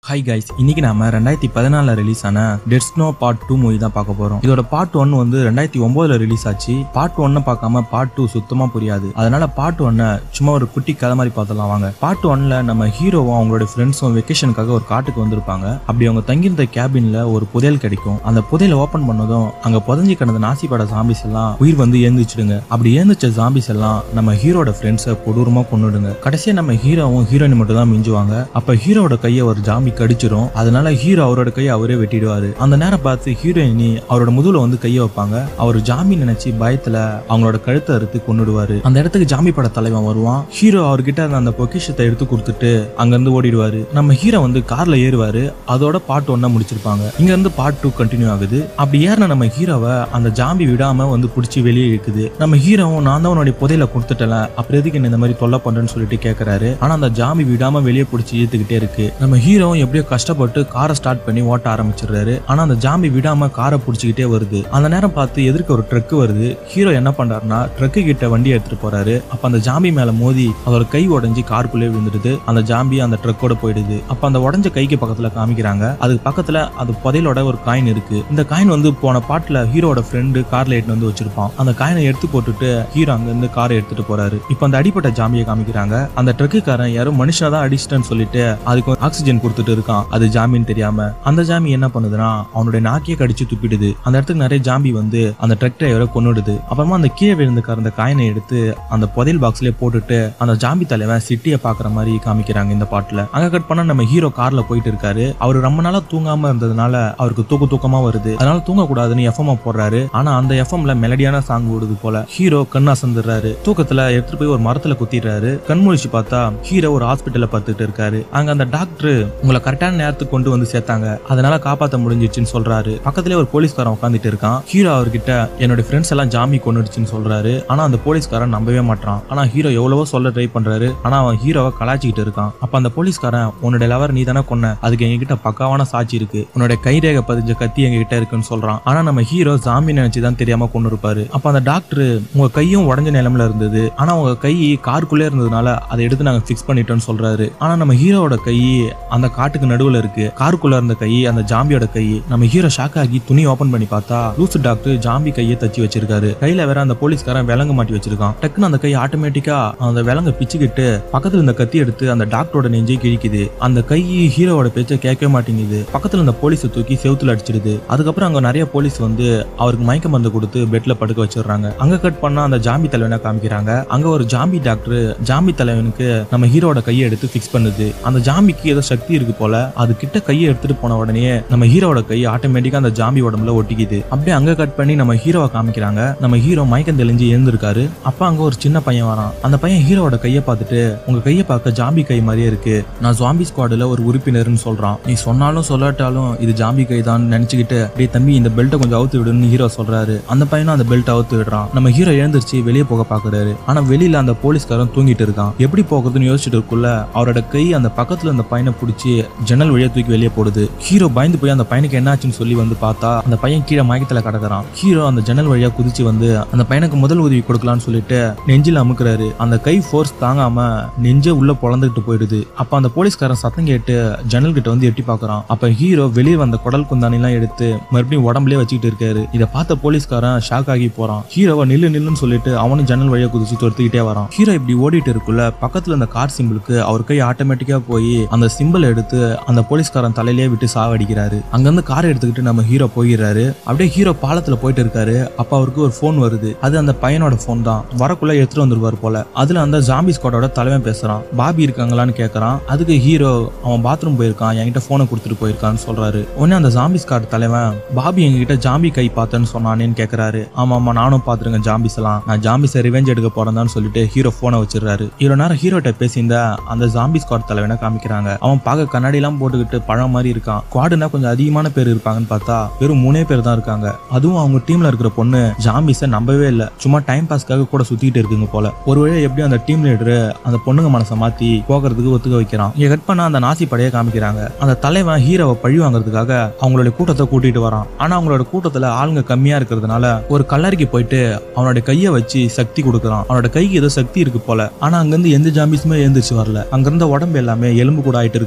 hi guys இன்னைக்கு நாம ரெண்டாயிரத்தி பதினாலுல ரிலீஸ் ஆன Dead Snow part two movie தான் பார்க்க போறோம் இதோட பார்ட் ஒன் வந்து ரெண்டாயிரத்தி ஒன்பதுல ரிலீஸ் ஆச்சு பார்ட் ஒன்னை பார்க்காம பார்ட் டூ சுத்தமா புரியாது அதனால பார்ட் ஒன்னை சும்மா ஒரு குட்டி கதை மாதிரி பார்த்தலாம் வாங்க பார்ட் ஒன்ல நம்ம ஹீரோவும் அவங்களோட ஃப்ரெண்ட்ஸும் வெக்கேஷனுக்காக ஒரு காட்டுக்கு வந்திருப்பாங்க அப்படி அவங்க தங்கியிருந்த கேபின்ல ஒரு புதையல் கிடைக்கும் அந்த புதையலை ஓபன் பண்ணதும் அங்க புதஞ்சி கிடந்த நாசிப்பட ஜாம்பிஸ் எல்லாம் உயிர் வந்து ஏந்திச்சிடுங்க அப்படி ஏந்திச்ச ஜாம்பிஸ் எல்லாம் நம்ம ஹீரோட ஃப்ரெண்ட்ஸை கொடூரமா கொண்டுடுங்க கடைசியா நம்ம ஹீரோவும் ஹீரோயின் மட்டும் தான் மிஞ்சுவாங்க அப்ப ஹீரோட கையை ஒரு ஜாம்பி கடிச்சிரும் அதனால ஹீரோ அவரோட கையை அவரே வெட்டிடுவாரு அந்த நேரம் பார்த்து ஹீரோயினி அவரோட முதுகுல வந்து கையை வைப்பாங்க அவர் ஜாமி நினைச்சு பயத்துல அவங்களோட கழுத்தை அறுத்து கொன்னுடுவாரு அந்த இடத்துக்கு ஜாமி பட தலைவன் வருவான் ஹீரோ அவர்கிட்ட அந்த- அந்த பொக்கிஷத்தை எடுத்து கொடுத்துட்டு அங்கிருந்து ஓடிடுவாரு நம்ம ஹீரோ வந்து கார்ல ஏறுவாரு அதோட பார்ட் ஒன்னா முடிச்சிருப்பாங்க இங்க இருந்து பார்ட் டூ கண்டினியூ ஆகுது அப்படி ஏறின நம்ம ஹீரோவை அந்த ஜாம்பி விடாம வந்து பிடிச்சி வெளியே இழுக்குது நம்ம ஹீரோவும் நான் தான் உன்னுடைய புதையில கொடுத்துட்டல அப்புறம் எதுக்கு என்ன இந்த மாதிரி தொல்லை பண்றேன்னு சொல்லிட்டு கேக்குறாரு ஆனா அந்த ஜாம்பி விடாம வெளியே பிடிச்சி இழுத்துக்கிட்டே இருக்கு நம்ம ஹீரோவும் எப்படியோ கஷ்டப்பட்டு காரை ஸ்டார்ட் பண்ணி ஓட்ட ஆரம்பிச்சிடுறாரு ஆனா அந்த ஜாம்பி விடாம காரை பிடிச்சிக்கிட்டே வருது அந்த நேரம் பார்த்து எதிர்க்க ஒரு ட்ரக் வருது ஹீரோ என்ன பண்றாருன்னா ட்ரக்கு கிட்ட வண்டி எடுத்துட்டு போறாரு அப்ப அந்த ஜாம்பி மேல மோதி அதோட கை உடைஞ்சு காருக்குள்ளே விழுந்துடுது அந்த ஜாம்பி அந்த ட்ரக்கோட போயிடுது அப்ப அந்த உடஞ்ச கைக்கு பக்கத்துல காமிக்கிறாங்க அதுக்கு பக்கத்துல அது புதையலோட ஒரு காயின் இருக்கு இந்த காயின் வந்து போன பாட்டுல ஹீரோட ஃப்ரெண்டு கார்ல எடுத்து வந்து வச்சிருப்பான் அந்த காயினை எடுத்து போட்டுட்டு ஹீரோ அங்க இருந்து காரை எடுத்துட்டு போறாரு இப்ப அந்த அடிப்பட்ட ஜாம்பியை காமிக்கிறாங்க அந்த ட்ரக்குக்காரன் யாரும் மனுஷனா தான் அடிச்சிட்டேன்னு சொல்லிட்டு அதுக்கு ஆக்சிஜன் கொடுத்துட்டு இருக்கான் அது ஜாமின்னு தெரியாம அந்த ஜாமி என்ன பண்ணுதுன்னா அவனுடைய நாக்கியை கடிச்சு துப்பிடுது அந்த இடத்துக்கு நிறைய ஜாம்பி வந்து அந்த ட்ரக் டிரைவரை கொன்னுடுது அப்புறமா அந்த கீழே விழுந்துக்கார அந்த காயினை எடுத்து அந்த புதையல் பாக்ஸ்லயே போட்டுட்டு அந்த ஜாம்பி தலைவன் சிட்டியை பாக்குற மாதிரி காமிக்கிறாங்க இந்த பாட்டுல அங்க கட் பண்ணா நம்ம ஹீரோ கார்ல போயிட்டு இருக்காரு அவர் ரொம்ப நாளா தூங்காம இருந்ததுனால அவருக்கு தூக்க தூக்கமா வருது அதனால தூங்க கூடாதுன்னு எஃப்எம் போடுறாரு ஆனா அந்த எஃப்எம்ல மெலடியான சாங் ஓடுது போல ஹீரோ கண் அசந்துடுறாரு தூக்கத்துல எடுத்துட்டு போய் ஒரு மரத்துல குத்திடுறாரு கண் முழிச்சு பார்த்தா ஹீரோ ஒரு ஹாஸ்பிட்டல்ல பார்த்துட்டு இருக்காரு அங்க அந்த டாக்டர் உங்களை கரெக்டான நேரத்துக்கு கொண்டு வந்து சேர்த்தாங்க அதனால காப்பாத்த முடிஞ்சிச்சுன்னு சொல்றாரு பக்கத்துலயே ஒரு போலீஸ்காரன் உட்காந்துட்டு இருக்கான் ஹீரோ அவர்கிட்ட என்னோட ஃப்ரெண்ட்ஸ் எல்லாம் ஜாமி கொண்டுடுச்சுன்னு சொல்றாரு ஆனா அந்த போலீஸ்காரன் நம்பவே மாட்டான் ஆனா ஹீரோ எவ்வளவோ சொல்ல ட்ரை பண்றாரு ஆனா அவன் ஹீரோவை கலாச்சிக்கிட்டு இருக்கான் அப்ப அந்த போலீஸ்காரன் உன்னோட லவர் நீ தானே கொன்ன அதுக்கு எங்ககிட்ட பக்காவான சாட்சி இருக்கு உன்னோட கைரேகை பதிஞ்ச கத்தி எங்க கிட்ட இருக்குன்னு சொல்றான் ஆனா நம்ம ஹீரோ ஜாமி நினைச்சு தான் தெரியாம கொண்டு இருப்பாரு அப்ப அந்த டாக்டர் உங்க கையும் உடஞ்ச நிலைமையில இருந்தது ஆனா உங்க கை காருக்குள்ளே இருந்ததுனால அதை எடுத்து நாங்க ஃபிக்ஸ் பண்ணிட்டோம்னு சொல்றாரு ஆனா நம்ம ஹீரோவோட கை அந்த காட்டுக்கு நடுவுல இருக்கு காருக்குள்ள இருந்த கை அந்த ஜாம்பியோட கை நம்ம ஹீரோ ஷாக் ஆகி துணி ஓபன் பண்ணி பார்த்தா லூசு டாக்டர் ஜாம்பி கையை தச்சு வச்சிருக்காரு கையில வேற அந்த போலீஸ்காரன் விலங்கு மாட்டி வச்சிருக்கான் டக்குன்னு அந்த கை ஆட்டோமேட்டிக்கா அந்த விலங்க பிச்சுக்கிட்டு பக்கத்துல இருந்த கத்தி எடுத்து அந்த டாக்டரோட நெஞ்சை கிழிக்குது அந்த கை ஹீரோவோட பேச்சை கேட்கவே மாட்டேங்குது பக்கத்துல இருந்த போலீஸை தூக்கி செவுத்துல அடிச்சிடுது அதுக்கப்புறம் அங்க நிறைய போலீஸ் வந்து அவருக்கு மயக்க மருந்து கொடுத்து பெட்ல படுக்க வச்சிடுறாங்க அங்க கட் பண்ணா அந்த ஜாம்பி தலைவனை காமிக்கிறாங்க அங்க ஒரு ஜாம்பி டாக்டர் ஜாம்பி தலைவனுக்கு நம்ம ஹீரோட கையை எடுத்து ஃபிக்ஸ் பண்ணுது அந்த ஜாம்பிக்கு ஏதோ சக்தி இருக்கு போல அது கிட்ட கையை எடுத்துட்டு போன உடனே நம்ம ஹீரோட கை ஆட்டோமேட்டிக்கா அந்த ஜாம்பி உடம்புல ஒட்டிக்குது அப்படியே அங்க கட் பண்ணி நம்ம ஹீரோவை காமிக்கிறாங்க நம்ம ஹீரோ மயக்கம் தெளிஞ்சு எழுந்திருக்காரு அப்ப அங்க ஒரு சின்ன பையன் வரான் அந்த பையன் ஹீரோவோட கையை பார்த்துட்டு உங்க கையை பார்க்க ஜாம்பி கை மாதிரியே இருக்கு நான் ஜாம்பி ஸ்குவாடுல ஒரு உறுப்பினர்னு சொல்றான் நீ சொன்னாலும் சொல்லாட்டாலும் இது ஜாம்பி கை தான் நினைச்சுக்கிட்டு டேய் தம்பி இந்த பெல்ட்டை கொஞ்சம் அவுத்து விடுன்னு ஹீரோ சொல்றாரு அந்த பையனும் அந்த பெல்ட் அவுத்து விடுறான் நம்ம ஹீரோ எழுந்திருச்சு வெளியே போக பாக்குறாரு ஆனா வெளியில அந்த போலீஸ்காரன் தூங்கிட்டு இருக்கான் எப்படி போகிறதுன்னு யோசிச்சுட்டு இருக்குள்ள அவரோட கை அந்த பக்கத்துல அந்த பையனை பிடிச்சி ஜன்னல் வழியா தூக்கி வெளியே போடுது ஹீரோ பயந்து போய் அந்த பையனுக்கு என்னாச்சுன்னு சொல்லி வந்து பார்த்தா அந்த பையன் கீழே மயக்கத்துல கிடக்குறான் ஹீரோ அந்த ஜன்னல் வழியா குதிச்சு வந்து அந்த பையனுக்கு முதல் உதவி கொடுக்கலாம்னு சொல்லிட்டு நெஞ்சில அமுக்குறாரு அந்த கை ஃபோர்ஸ் தாங்காம நெஞ்சே உள்ள பொழந்துகிட்டு போயிடுது அப்ப அந்த போலீஸ்காரன் சத்தம் கேட்டு ஜன்னல் கிட்ட வந்து எட்டி பார்க்கறான் அப்ப ஹீரோ வெளியே வந்த குடல் குந்தானி எல்லாம் எடுத்து மறுபடியும் உடம்புலயே வச்சுக்கிட்டு இருக்காரு இதை பார்த்த போலீஸ்காரன் ஷாக் ஆகி போறான் ஹீரோவை நில்லு நில்லுன்னு சொல்லிட்டு அவனும் ஜன்னல் வழியா குதிச்சு துரத்துக்கிட்டே வரான் ஹீரோ இப்படி ஓடிட்டு இருக்குள்ள பக்கத்துல அந்த கார் சிம்பிளுக்கு அவர் கை ஆட்டோமேட்டிக்கா போய் அந்த சிம்பிள் எடுத்து அந்த போலீஸ்காரன் தலையிலேயே விட்டு சாவடிக்கிறாரு அங்கிருந்து காரை எடுத்துக்கிட்டு நம்ம ஹீரோ போயிடுறாரு அப்படியே ஹீரோ பாலத்துல போயிட்டு இருக்காரு அப்ப அவருக்கு ஒரு ஃபோன் வருது அது அந்த பையனோட ஃபோன் தான் வரக்குள்ள எடுத்துட்டு வந்துருவார் போல அதுல அந்த ஜாம்பி ஸ்குவாடோட தலைவன் பேசுறான் பாபி இருக்காங்களான்னு கேக்குறான் அதுக்கு ஹீரோ அவன் பாத்ரூம் போயிருக்கான் என்கிட்ட போனை கொடுத்துட்டு போயிருக்கான்னு சொல்றாரு உடனே அந்த ஜாம்பி ஸ்குவாட் தலைவன் பாபி எங்ககிட்ட ஜாம்பி கை பார்த்தேன்னு சொன்னானேன்னு கேக்குறாரு ஆமா ஆமா நானும் பாத்துருங்க ஜாம்பிஸ் எல்லாம் நான் ஜாம்பிஸை ரிவெஞ்ச் எடுக்க போறேன்னு சொல்லிட்டு ஹீரோ போனை வச்சிடுறாரு இவ்வளவு நேரம் ஹீரோட்ட பேசியிருந்த அந்த ஜாம்பி ஸ்குவாட் தலைவனை காமிக்கிறாங்க அவன் பார்க்க கண்ணாடி எல்லாம் போட்டுக்கிட்டு பழம் மாதிரி இருக்கான் குவாடுனா கொஞ்சம் அதிகமான பேர் இருப்பாங்கன்னு பார்த்தா வெறும் மூணே பேர் தான் இருக்காங்க அதுவும் அவங்க டீம்ல இருக்கிற பொண்ணு ஜாம்பிஸை நம்பவே இல்லை சும்மா டைம் பாஸ்க்காக கூட சுத்திட்டு இருக்குங்க போல ஒரு வழியா எப்படி அந்த டீம் லீடர் அந்த பொண்ணுங்க மனசை மாத்தி போகிறதுக்கு ஒத்துக்க வைக்கிறான் இங்க கட் பண்ண அந்த நாசி படையை காமிக்கிறாங்க அந்த தலைவன் ஹீரோவை பழி வாங்குறதுக்காக அவங்களுடைய கூட்டத்தை கூட்டிட்டு வரான் ஆனா அவங்களோட கூட்டத்துல ஆளுங்க கம்மியா இருக்கிறதுனால ஒரு கல்லறைக்கு போயிட்டு அவனோட கையை வச்சு சக்தி கொடுக்குறான் அவனோட கைக்கு ஏதோ சக்தி இருக்கு போல ஆனா அங்கிருந்து எந்த ஜாம்பிஸுமே எழுந்திரிச்சு வரல அங்கிருந்த உடம்பு எல்லாமே எலும்பு கூட ஆயிட்டு இருக்கு போல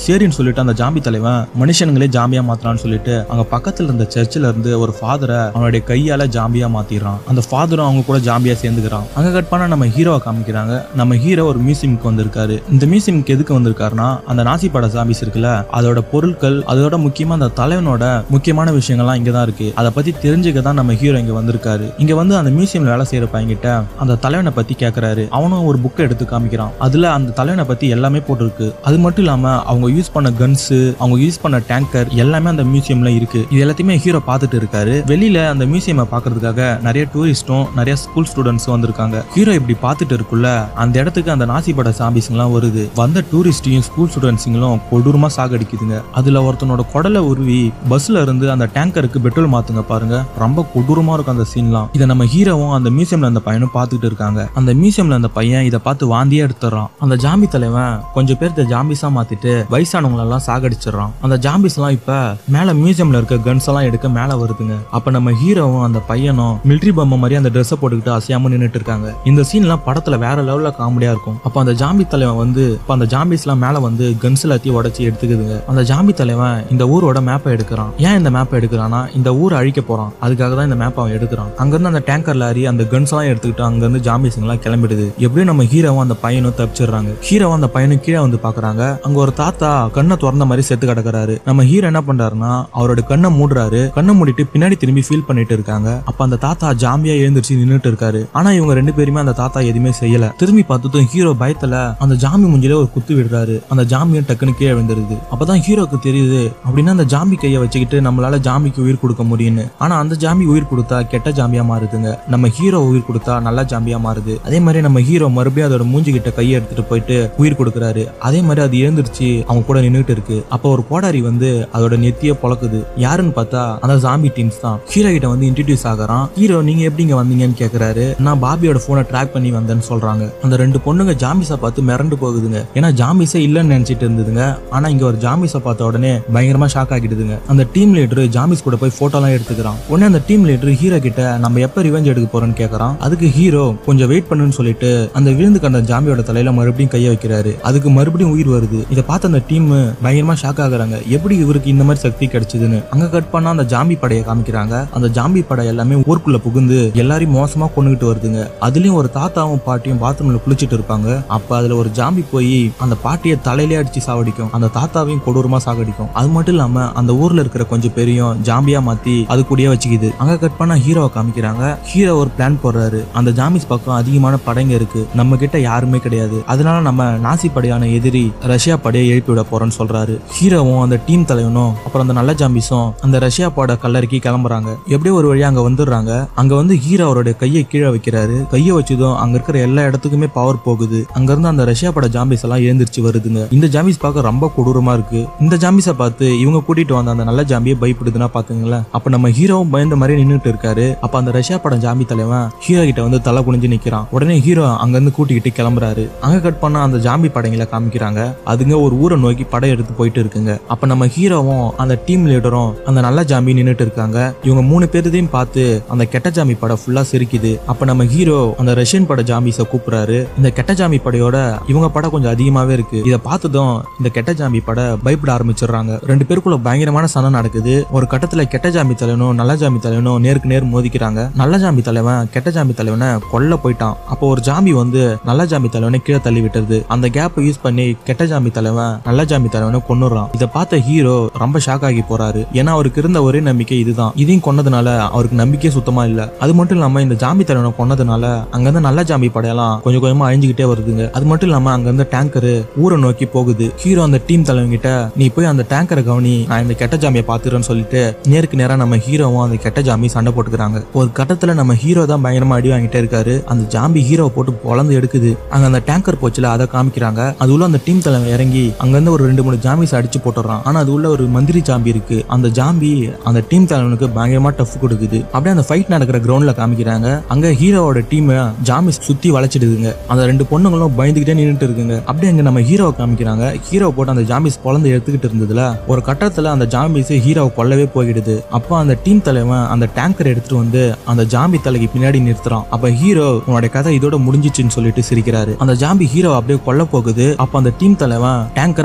சரின்னு சொல்லிட்டு அந்த ஜாம்பி தலைவன் மனுஷனுங்களே ஜாம்பியா மாத்தலாம்னு சொல்லிட்டு அங்க பக்கத்துல இருந்த சர்ச்சில் இருந்து ஒரு ஃபாதரை அவனுடைய கையால ஜாம்பியா மாத்திடுறான் அந்த ஃபாதரும் அவங்க கூட ஜாம்பியா சேர்ந்துக்கிறான் அங்க கட் பண்ணா நம்ம ஹீரோவை காமிக்கிறாங்க நம்ம ஹீரோ ஒரு மியூசியம்க்கு வந்திருக்காரு இந்த மியூசியம்க்கு எதுக்கு வந்திருக்காருன்னா அந்த நாசி பட ஜாம்பிஸ் இருக்குல்ல அதோட பொருட்கள் அதோட முக்கியமா அந்த தலைவனோட முக்கியமான விஷயங்கள்லாம் இங்க தான் இருக்கு அதை பத்தி தெரிஞ்சுக்க தான் நம்ம ஹீரோ இங்க வந்திருக்காரு இங்க வந்து அந்த மியூசியம்ல வேலை செய்யற பையன்கிட்ட அந்த தலைவனை பத்தி கேக்குறாரு அவனும் ஒரு புக்கை எடுத்து காமிக்கிறான் அதுல அந்த தலைவனை பத்தி எல்லாமே போட்டிருக்கு அது மட்டும் இல்லாம அவங்க யூஸ் பண்ண கன்ஸ் அவங்க யூஸ் பண்ண டேங்கர் எல்லாமே அந்த மியூசியம்ல இருக்கு இது எல்லாத்தையுமே ஹீரோ பார்த்துட்டு இருக்காரு வெளியில அந்த மியூசியமை பாக்குறதுக்காக நிறைய டூரிஸ்டும் நிறைய ஸ்கூல் ஸ்டூடெண்ட்ஸும் வந்திருக்காங்க ஹீரோ இப்படி பார்த்துட்டு இருக்குள்ள அந்த இடத்துக்கு அந்த நாசி பட சாம்பிஸ்லாம் வருது வந்த டூரிஸ்டையும் ஸ்கூல் ஸ்டூடெண்ட்ஸுங்களும் கொடூரமா சாகடிக்குதுங்க அதுல ஒருத்தனோட குடலை உருவி பஸ்ல இருந்து அந்த டேங்கருக்கு பெட்ரோல் மாத்துங்க பாருங்க ரொம்ப கொடூரமா இருக்கும் அந்த சீன்லாம் இதை நம்ம ஹீரோவும் அந்த மியூசியம்ல அந்த பையனும் பார்த்துட்டு இருக்காங்க அந்த மியூசியம்ல அந்த பையன் இதை பார்த்து வாந்தியே எடுத்துறான் அந்த ஜாம்பி தலைவன் கொஞ்சம் பேர்த்த ஜாம்பிஸா மாத்திட்டு வயசானவங்கள எல்லாம் சாகடிச்சிடுறான் அந்த ஜாம்பிஸ் எல்லாம் இப்ப மேல மியூசியம்ல இருக்க கன்ஸ் எல்லாம் எடுக்க மேல வருதுங்க அப்ப நம்ம ஹீரோவும் அந்த பையனும் மிலிட்ரி பொம்மை மாதிரி அந்த ட்ரெஸ்ஸை போட்டுக்கிட்டு அசையாம நின்னுட்டு இருக்காங்க இந்த சீன்லாம் படத்துல வேற லெவல்ல காமெடியா இருக்கும் அப்ப அந்த ஜாம்பி தலைவன் வந்து இப்ப அந்த ஜாம்பிஸ் எல்லாம் மேல வந்து கன்ஸ் எல்லாத்தையும் உடச்சி எடுத்துக்குதுங்க அந்த ஜாம்பி தலைவன் இந்த ஊரோட மேப்பை எடுக்கிறான் ஏன் இந்த மேப்பை எடுக்கிறான்னா இந்த ஊரை அழிக்க போறான் அதுக்காக தான் இந்த மேப்பை அவன் எடுக்கிறான் அங்கிருந்து அந்த டேங்கர் லாரி அந்த கன்ஸ் எல்லாம் எடுத்துக்கிட்டு அங்கிருந்து ஜாம்பிஸ் எல்லாம் கிளம்பிடுது எப்படியும் நம்ம ஹீரோவும் அந்த பையனும் தப்பிச்சிடுறாங்க ஹீரோவும் அந்த பையனும் கீழே வந்து பாக்குறாங்க அங்க ஒரு தாத்தா கண்ணை திறந்த மாதிரி செத்து கிடக்குறாரு நம்ம ஹீரோ என்ன பண்றாருன்னா அவரோட கண்ணை மூடுறாரு கண்ணை மூடிட்டு பின்னாடி திரும்பி ஃபீல் பண்ணிட்டு இருக்காங்க அப்ப அந்த தாத்தா ஜாம்பியா எழுந்திருச்சு நின்னுட்டு இருக்காரு ஆனா இவங்க ரெண்டு பேருமே அந்த தாத்தா எதுவுமே செய்யல திரும்பி பார்த்ததும் ஹீரோ பயத்துல அந்த ஜாம்பி முஞ்சில ஒரு குத்து விடுறாரு அந்த ஜாம்பியும் டக்குன்னு கீழே விழுந்துருது அப்பதான் ஹீரோக்கு தெரியுது அப்படின்னா அந்த ஜாம்பி கையை வச்சுக்கிட்டு நம்மளால ஜாம்பிக்கு உயிர் கொடுக்க முடியும்னு ஆனா அந்த ஜாம்பி உயிர் கொடுத்தா கெட்ட ஜாம்பியா மாறுதுங்க நம்ம ஹீரோ உயிர் கொடுத்தா நல்ல ஜாம்பியா மாறுது அதே மாதிரி நம்ம ஹீரோ மறுபடியும் அதோட மூஞ்சி கிட்ட கையை எடுத்துட்டு போயிட்டு உயிர் கொடுக்குறாரு அதே மாதிரி அது எழுந்திருச்சு அவங்க கூட நின்னுட்டு இருக்கு அப்போ ஒரு கோடாரி வந்து அதோட நெத்திய பொளக்குது யாருன்னு பார்த்தா அந்த ஜாம்பி டீம்ஸ் தான் ஹீரோ கிட்ட வந்து இன்ட்ரடியூஸ் ஆகுறான் ஹீரோ நீங்க எப்படிங்க வந்தீங்கன்னு கேக்குறாரு நான் பாபியோட போனை ட்ராக் பண்ணி வந்தேன்னு சொல்றாங்க அந்த ரெண்டு பொண்ணுங்க ஜாம்பிஸை பார்த்து மிரண்டு போகுதுங்க ஏன்னா ஜாம்பிஸே இல்லைன்னு நினைச்சிட்டு இருந்ததுங்க ஆனா இங்க ஒரு ஜாம்பிஸை பார்த்த உடனே பயங்கரமா ஷாக் ஆகிடுதுங்க அந்த டீம் லீடர் ஜாம்பிஸ் கூட போய் போட்டோ எல்லாம் எடுத்துக்கிறான் உடனே அந்த டீம் லீடர் ஹீரோ கிட்ட நம்ம எப்ப ரிவெஞ்ச் எடுக்க போறோம்னு கேக்குறான் அதுக்கு ஹீரோ கொஞ்சம் வெயிட் பண்ணுன்னு சொல்லிட்டு அந்த விழுந்து கண்ட ஜாம்பியோட தலையில மறுபடியும் கைய வைக்கிறாரு அதுக்கு மறுபடியும் உயிர் வருது இதை பார்த்து அந்த டீம் பயங்கரமா ஷாக் ஆகுறாங்க எப்படி இவருக்கு இந்த மாதிரி சக்தி கிடைச்சதுன்னு அங்க கட் பண்ணா அந்த ஜாம்பி படையை காமிக்கிறாங்க அந்த ஜாம்பி படை எல்லாமே ஊருக்குள்ள புகுந்து எல்லாரையும் மோசமா கொண்டுகிட்டு வருதுங்க அதுலயும் ஒரு தாத்தாவும் பாட்டியும் பாத்ரூம்ல குளிச்சிட்டு இருப்பாங்க அப்ப அதுல ஒரு ஜாம்பி போய் அந்த பாட்டியை தலையிலே அடிச்சு சாவடிக்கும் அந்த தாத்தாவையும் கொடூரமா சாகடிக்கும் அது மட்டும் இல்லாம அந்த ஊர்ல இருக்கிற கொஞ்சம் பேரையும் ஜாம்பியா மாத்தி அது கூடயே வச்சுக்குது அங்க கட் பண்ணா ஹீரோவை காமிக்கிறாங்க ஹீரோ ஒரு பிளான் போடுறாரு அந்த ஜாம்பிஸ் பக்கம் அதிகமான படைங்க இருக்கு நம்ம கிட்ட யாருமே கிடையாது அதனால நம்ம நாசி படையான எதிரி ரஷ்யா படையை எழுப்பி விட போறோம்னு சொல்றாரு ஹீரோவும் அந்த டீம் தலைவனும் அப்புறம் அந்த நல்ல ஜாம்பிஸும் அந்த ரஷ்யா பட கல்லறைக்கு கிளம்புறாங்க எப்படியோ ஒரு வழியா அங்க வந்துடுறாங்க அங்க வந்து ஹீரோ அவருடைய கையை கீழே வைக்கிறாரு கையை வச்சதும் அங்க இருக்கிற எல்லா இடத்துக்குமே பவர் போகுது அங்க இருந்து அந்த ரஷ்யா பட ஜாம்பிஸ் எல்லாம் எழுந்திருச்சு வருதுங்க இந்த ஜாம்பிஸ் பார்க்க ரொம்ப கொடூரமா இருக்கு இந்த ஜாம்பிஸை பார்த்து இவங்க கூட்டிட்டு வந்த அந்த நல்ல ஜாம்பியை பயப்படுதுன்னா பாத்துங்களேன் அப்ப நம்ம ஹீரோவும் பயந்த மாதிரி நின்னுட்டு இருக்காரு அப்ப அந்த ரஷ்யா படம் ஜாம்பி தலைவன் ஹீரோ கிட்ட வந்து தலை குனிஞ்சு நிக்கிறான் உடனே ஹீரோ அங்க இருந்து கூட்டிக்கிட்டு கிளம்புறாரு அங்க கட் பண்ணா அந்த ஜாம்பி படைங்களை காமிக்கிறாங்க அதுங்க ஒரு ஊரை நோக்கி படை எடுத்து போயிட்டு இருக்குங்க அப்ப நம்ம ஹீரோவும் அந்த டீம் லீடரும் அந்த நல்ல ஜாம்பி நின்னுட்டு இருக்காங்க இவங்க மூணு பேருதையும் பார்த்து அந்த கெட்ட ஜாம்பி படம் ஃபுல்லா சிரிக்குது அப்ப நம்ம ஹீரோ அந்த ரஷ்யன் பட ஜாம்பிஸ கூப்பிடுறாரு இந்த கெட்ட ஜாம்பி படையோட இவங்க படம் கொஞ்சம் அதிகமாவே இருக்கு இதை பார்த்ததும் இந்த கெட்ட ஜாம்பி பட பயப்பட ஆரம்பிச்சிடுறாங்க ரெண்டு பேருக்குள்ள பயங்கரமான சண்டை நடக்குது ஒரு கட்டத்துல கெட்ட ஜாம்பி தலைவனும் நல்ல ஜாம்பி தலைவனும் நேருக்கு நேர் மோதிக்கிறாங்க நல்ல ஜாம்பி தலைவன் கெட்ட ஜாம்பி தலைவனை கொல்ல போயிட்டான் அப்போ ஒரு ஜாம்பி வந்து நல்ல ஜாம்பி தலைவனை கீழே தள்ளி விட்டுருது அந்த கேப்பை யூஸ் பண்ணி கெட்ட ஜாம்பி தலைவன் நல்ல ஜாம்பி தலைவனை கொன்னுறான் இதை பார்த்த ஹீரோ ரொம்ப ஷாக் ஆகி போறாரு ஏன்னா அவருக்கு இருந்த ஒரே நம்பிக்கை இதுதான் இதையும் கொன்னதுனால அவருக்கு நம்பிக்கையே சுத்தமா இல்ல அது மட்டும் இல்லாம இந்த ஜாம்பி தலைவனை கொன்னதுனால அங்கிருந்து நல்ல ஜாம்பி படையெல்லாம் கொஞ்சம் கொஞ்சமா அழிஞ்சுக்கிட்டே வருதுங்க அது மட்டும் இல்லாம அங்க இருந்து டேங்கரு ஊரை நோக்கி போகுது ஹீரோ அந்த டீம் தலைவன் கிட்ட நீ போய் அந்த டேங்கரை கவனி நான் இந்த கெட்ட ஜாமியை பாத்துறேன்னு சொல்லிட்டு நேருக்கு நேரா நம்ம ஹீரோவும் அந்த கெட்ட ஜாமி சண்டை போட்டுக்கிறாங்க ஒரு கட்டத்துல நம்ம ஹீரோ தான் பயங்கரமா அடி வாங்கிட்டே இருக்காரு அந்த ஜாம்பி ஹீரோ போட்டு பொழந்து எடுக்குது அங்க அந்த டேங்கர் போச்சுல அதை காமிக்கிறாங்க அது உள்ள அந்த டீம் தலைவன் இறங்கி அங்க இருந்து ஒரு ரெண்டு மூணு ஜாம்பிஸ் அடிச்சு போட்டுறான் ஆனா அது உள்ள ஒரு மந்திரி ஜாம்பி இருக்கு அந்த ஜாம்பி அந்த டீம் தலைவனுக்கு பயங்கரமா டஃப் கொடுக்குது அப்படியே அந்த ஃபைட் நடக்கிற கிரவுண்ட்ல காமிக்கிறாங்க அங்க ஹீரோவோட டீம் ஜாம்பிஸ் சுத்தி வளைச்சிடுதுங்க அந்த ரெண்டு பொண்ணுங்களும் பயந்துகிட்டே நின்னுட்டு இருக்குங்க அப்படியே அங்க நம்ம ஹீரோவை காமிக்கிறாங்க ஹீரோ போட்டு அந்த ஜாம்பிஸ் பொழந்து எடுத்துக்கிட்டு இருந்ததுல ஒரு கட்டத்துல அந்த ஜாம்பிஸ் ஹீரோவை கொல்லவே போயிடுது அப்போ அந்த டீம் தலைவன் அந்த டேங்கர் எடுத்துட்டு வந்து அந்த ஜாம்பி தலைக்கு பின்னாடி நிறுத்துறான் அப்ப ஹீரோ உன்னோட கதை இதோட முடிஞ்சிச்சுன்னு சொல்லிட்டு சிரிக்கிறாரு அந்த ஜாம்பி ஹீரோ அப்படியே கொல்ல போகுது அப்ப அந்த டீம் தலைவன் டேங்கரை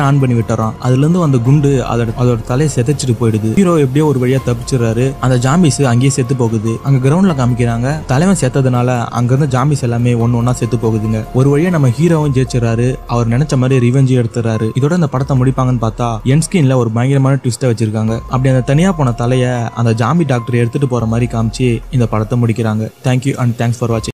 ஆன் பண்ணி விட்டுறான் அதுல இருந்து வந்த குண்டு அதோட அதோட தலையை செதைச்சிட்டு போயிடுது ஹீரோ எப்படியோ ஒரு வழியா தப்பிச்சிடுறாரு அந்த ஜாம்பிஸ் அங்கேயே செத்து போகுது அங்க கிரவுண்ட்ல காமிக்கிறாங்க தலைவன் செத்ததுனால அங்க இருந்த ஜாம்பிஸ் எல்லாமே ஒன்னு ஒன்னா செத்து போகுதுங்க ஒரு வழியா நம்ம ஹீரோவும் ஜெயிச்சிடறாரு அவர் நினைச்ச மாதிரி ரிவெஞ்சி எடுத்துறாரு இதோட இந்த படத்தை முடிப்பாங்கன்னு பார்த்தா என் ஸ்கிரீன்ல ஒரு பயங்கரமான ட்விஸ்ட்டை வச்சிருக்காங்க அப்படி அந்த தனியா போன தலையை அந்த ஜாம்பி டாக்டர் எடுத்துட்டு போற மாதிரி காமிச்சு இந்த படத்தை முடிக்கிறாங்க தேங்க்யூ அண்ட் தேங்க்ஸ் ஃபார் வாட்சிங்